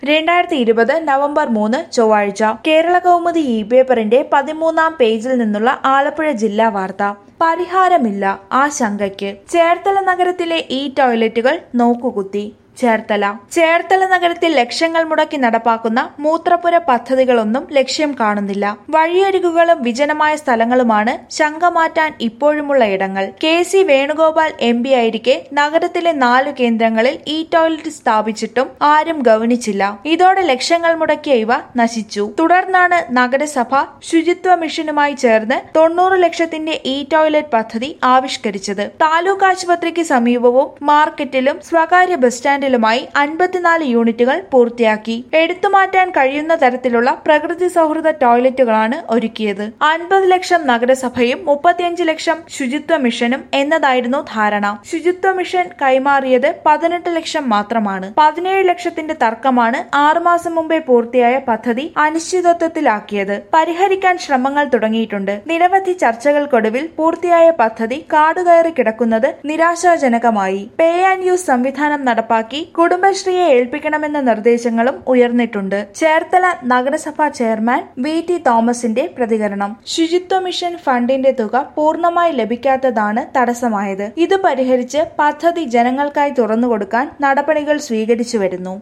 രണ്ടായിരത്തി ഇരുപത് നവംബർ മൂന്ന് ചൊവ്വാഴ്ച കേരള കൗമുദി ഇ പേപ്പറിന്റെ പതിമൂന്നാം പേജിൽ നിന്നുള്ള ആലപ്പുഴ ജില്ലാ വാർത്ത പരിഹാരമില്ല ആ ശങ്കയ്ക്ക് ചേർത്തല നഗരത്തിലെ ഈ ടോയ്ലറ്റുകൾ നോക്കുകുത്തി ചേർത്തല ചേർത്തല നഗരത്തിൽ ലക്ഷങ്ങൾ മുടക്കി നടപ്പാക്കുന്ന മൂത്രപ്പുര പദ്ധതികളൊന്നും ലക്ഷ്യം കാണുന്നില്ല വഴിയരികുകളും വിജനമായ സ്ഥലങ്ങളുമാണ് ശങ്ക മാറ്റാൻ ഇപ്പോഴുമുള്ള ഇടങ്ങൾ K C Venugopal M P ആയിരിക്കെ നഗരത്തിലെ നാലു കേന്ദ്രങ്ങളിൽ ഈ ടോയ്ലറ്റ് സ്ഥാപിച്ചിട്ടും ആരും ഗവനിച്ചില്ല ഇതോടെ ലക്ഷങ്ങൾ മുടക്കിയ ഇവ നശിച്ചു തുടർന്നാണ് നഗരസഭ ശുചിത്വ മിഷനുമായി ചേർന്ന് തൊണ്ണൂറ് ലക്ഷത്തിന്റെ ഇ ടോയ്ലറ്റ് പദ്ധതി ആവിഷ്കരിച്ചത് താലൂക്ക് ആശുപത്രിക്ക് സമീപവും മാർക്കറ്റിലും സ്വകാര്യ ബസ് സ്റ്റാൻഡിലുമായി അൻപത്തിനാല് യൂണിറ്റുകൾ പൂർത്തിയാക്കി എടുത്തുമാറ്റാൻ കഴിയുന്ന തരത്തിലുള്ള പ്രകൃതി സൗഹൃദ ടോയ്ലറ്റുകളാണ് ഒരുക്കിയത് അൻപത് ലക്ഷം നഗരസഭയും മുപ്പത്തിയഞ്ച് ലക്ഷം ശുചിത്വ മിഷനും എന്നതായിരുന്നു ധാരണ ശുചിത്വ മിഷൻ കൈമാറിയത് പതിനെട്ട് ലക്ഷം മാത്രമാണ് പതിനേഴ് ലക്ഷത്തിന്റെ തർക്കമാണ് ആറുമാസം മുമ്പേ പൂർത്തിയായ പദ്ധതി അനിശ്ചിതത്വത്തിലാക്കിയത് പരിഹരിക്കാൻ ശ്രമങ്ങൾ തുടങ്ങിയിട്ടുണ്ട് നിരവധി ചർച്ചകൾക്കൊടുവിൽ പൂർത്തിയായ പദ്ധതി കാടുകയറി കിടക്കുന്നത് നിരാശാജനകമായി പേ ആൻഡ് യൂസ് സംവിധാനം നടപ്പാക്കി കുടുംബശ്രീയെ ഏൽപ്പിക്കണമെന്ന നിർദ്ദേശങ്ങളും ഉയർന്നിട്ടുണ്ട് ചേർത്തല നഗരസഭാ ചെയർമാൻ വി ടി തോമസിന്റെ പ്രതികരണം ശുചിത്വ മിഷൻ ഫണ്ടിന്റെ തുക പൂർണ്ണമായി ലഭിക്കാത്തതാണ് തടസ്സമായത് ഇത് പരിഹരിച്ച് പദ്ധതി ജനങ്ങൾക്കായി തുറന്നുകൊടുക്കാൻ നടപടികൾ സ്വീകരിച്ചു വരുന്നു